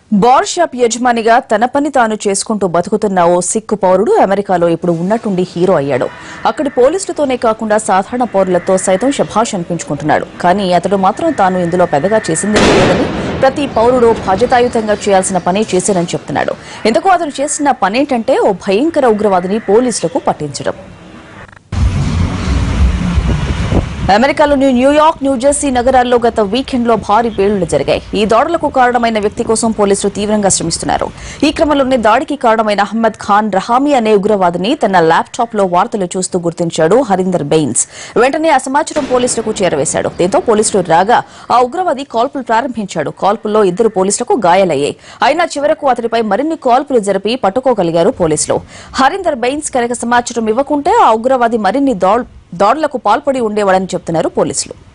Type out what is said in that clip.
bar shop యజమానిగా తన పని తాను చేసుకుంటూ బతుకుతున్న ఓ సిక్కు పౌరుడు అమెరికాలో ఇప్పుడు ఉన్నట్టుండి హీరో అయ్యాడు అక్కడి పోలీసులతోనే కాకుండా సాధారణ పౌరులతో సైతం శభాష్ అనిపించుకుంటున్నాడు కానీ అతడు మాత్రం తాను ఇందులో పెద్దగా చేసింది లేదని ప్రతి పౌరుడు బాధ్యతాయుతంగా చేయాల్సిన పనే చేశానని చెప్తున్నాడు ఇందుకు అతను చేసిన పనేంటంటే ఓ భయంకర ఉగ్రవాదిని పోలీసులకు పట్టించడం అమెరికాలోని న్యూయార్క్ న్యూజెర్సీ నగరాల్లో గత వీకెండ్ లో భారీ పేలుళ్లు జరిగాయి ఈ దాడులకు కారణమైన వ్యక్తి కోసం పోలీసులు తీవ్రంగా శ్రమిస్తున్నారు ఈ క్రమంలోనే దాడికి కారణమైన అహ్మద్ ఖాన్ రహామీ అనే ఉగ్రవాదిని తన ల్యాప్టాప్ లో వార్తలు చూస్తూ గుర్తించాడు హరీందర్ బెయిన్స్ వెంటనే ఆ సమాచారం పోలీసులకు చేరవేశాడు దీంతో పోలీసులు రాగా ఆ ఉగ్రవాది కాల్పులు ప్రారంభించాడు కాల్పుల్లో ఇద్దరు పోలీసులకు గాయాలయ్యాయి అయినా చివరకు అతడిపై మరిన్ని కాల్పులు జరిపి పట్టుకోగలిగారు పోలీసులు హరీందర్ బెయిన్స్ కనుక సమాచారం ఇవ్వకుంటే ఆ ఉగ్రవాది మరిన్ని దాడులకు పాల్పడి ఉండేవాడని చెప్తున్నారు పోలీసులు